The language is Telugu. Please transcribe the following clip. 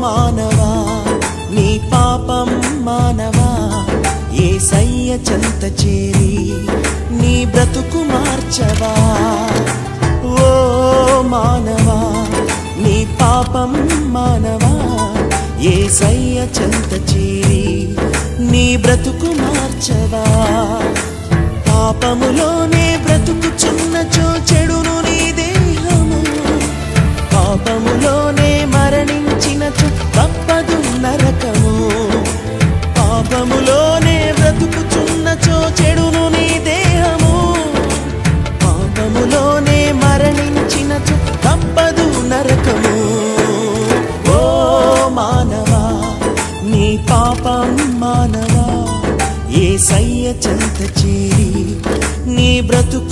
మానవా నీ పాపం మానవా ఏ సయ్య చెంత చేరి నీ బ్రతుకు మార్చవా ఓ మానవా నీ పాపం మానవా ఏ సయ్య చెంత చేరి నీ బ్రతుకు మార్చవా పాపములోనే బ్రతుకుచున్నచో చెడును నీ దేహము పాపములోనే మరణించినచు తప్పదు నరకము పాపములోనే బ్రతుకుచున్నచో చెడును నీ దేహము పాపములోనే మరణించినచు తప్పదు నరకము ఓ మానవా నీ పాపం మానవా ఏ సయ్య చెంత చేరి నీ బ్రతుకు